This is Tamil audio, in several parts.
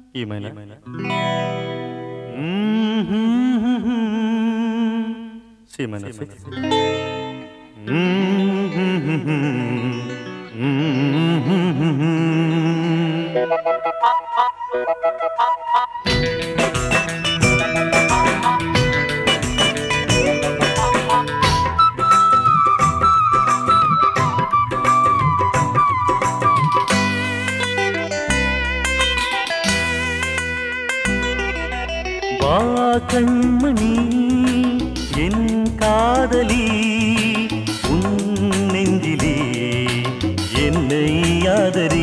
E minor. C minor six. வா கண்மணி என் காதலி உன் நெஞ்சிலே என்னை ஆதரி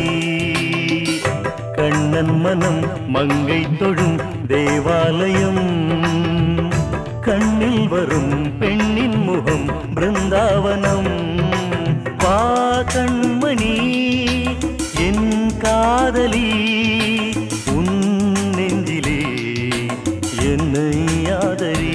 கண்ணன் மனம் மங்கை தொழும் தேவாலயம் கண்ணில் வரும் பெண்ணின் முகம் பிருந்தாவனம் வா கண்மணி என் காதலி உன் நெஞ்சிலே என்னை ஆதரி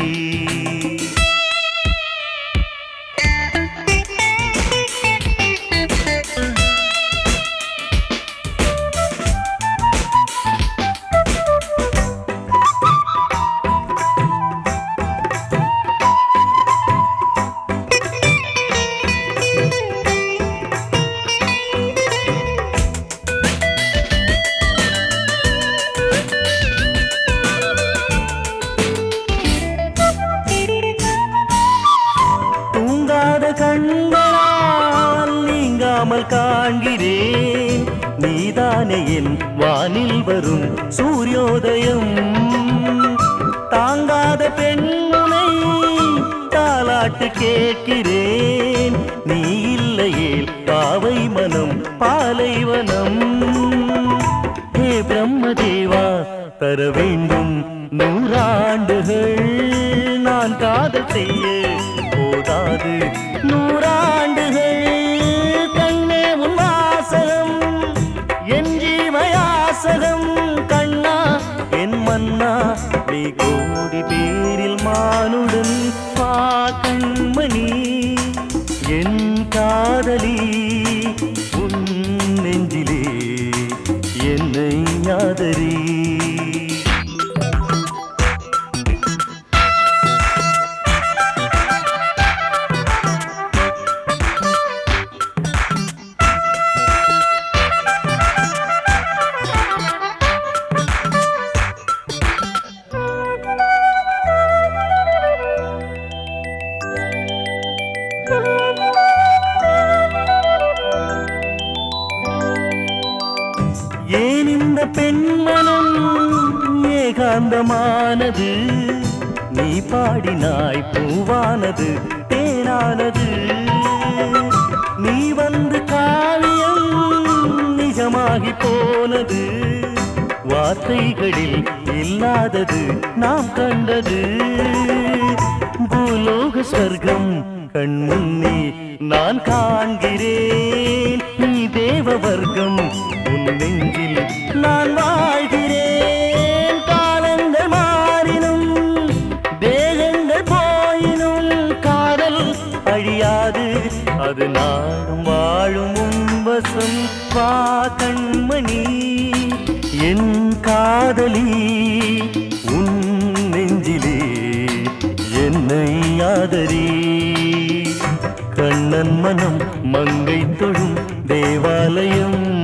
தூங்காத கண்களால் நீங்காமல் காண்கிறேன் நீதானே என் வானில் வரும் சூரியோதயம் தாங்காத பெண்முனை தாலாட்டு கேட்கிறேன் நீ இல்லையே பாவை மனம் பாலைவனம் ஹே பிரம்மதேவா தர வேண்டும் நூறாண்டுகள் நான் காதல் செய்ய போதாது நூறாண்டுகள் கண்ணே உன் வாசகம் என் ஜீவயாசகம் கண்ணா என் மன்னா நீ கோடி பேரில் மானுடன் பா கண்மணி என் காதலி உன் நெஞ்சிலே என்னை ஆதரி ஏன் இந்த பெண்மனம் ஏகாந்தமானது நீ பாடினாய் பூவானது தேனானது நீ வந்து காவியம் நிஜமாகி போனது வார்த்தைகளில் இல்லாதது நாம் கண்டது பூலோக ஸ்வர்க்கம் கண்முன்னே நான் காண்கிறேன் நீ தேவ வர்க்கம் உன் நெஞ்சில் நான் வாழ்கிறேன் காலங்கள் மாறினும் தேகங்கள் போயினும் காதல் அழியாது அது நாடும் வாழும் உன் வசம் வா கண்மணி என் காதலி உன் நெஞ்சிலே என்னை ஆதரி கண்ணன் மனம் மங்கை தொழும் தேவாலயம்